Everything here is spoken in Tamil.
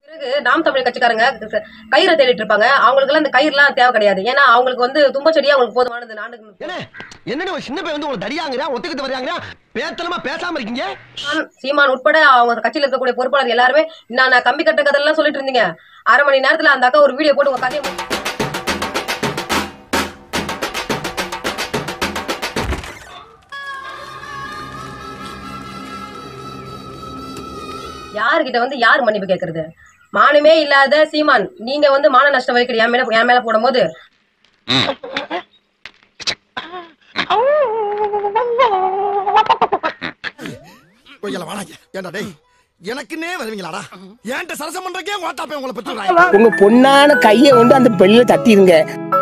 பிறகு நாம் தமிழ் கட்சிக்காரங்க கயிறை தேடிட்டு இருப்பாங்க அவங்களுக்கு எல்லாம் இந்த கயிறுலாம் தேவை கிடையாது ஏன்னா அவங்களுக்கு வந்து தும்பச்செடி அவங்களுக்கு போதுமானது நாட்டுக்கு என்ன என்னன்னு ஒரு சின்ன பையன் வந்து உங்களுக்கு தடியாங்கிறா ஒத்துக்கிட்டு வர்றாங்க பேத்தலமா பேசாம இருக்கீங்க சீமான், சீமான் உட்பட அவங்க கட்சியில இருக்கக்கூடிய பொறுப்பாளர் எல்லாருமே நான் கம்பி கட்ட கதெல்லாம் சொல்லிட்டு இருந்தீங்க அரை மணி நேரத்துல அந்த அக்கா ஒரு வீடியோ போட்டு உங்க கதையை மு- யாருகிட்ட வந்து யார் மன்னிப்பு கேட்கறது மானமே இல்லாத சீமான் நீங்க வந்து மான நஷ்டம் வைக்கிற என் மேல என் மேல போடும்போது கொய்யால வாடாங்க ஏன்டா டேய் எனக்குன்னே வருவீங்களாடா ஏன்ட்ட சரசம் பண்றக்கே ஓட்டாப்பே உங்களை பெற்று உங்க பொண்ணான கையை கொண்டு அந்த பெல்ல தட்டிடுங்க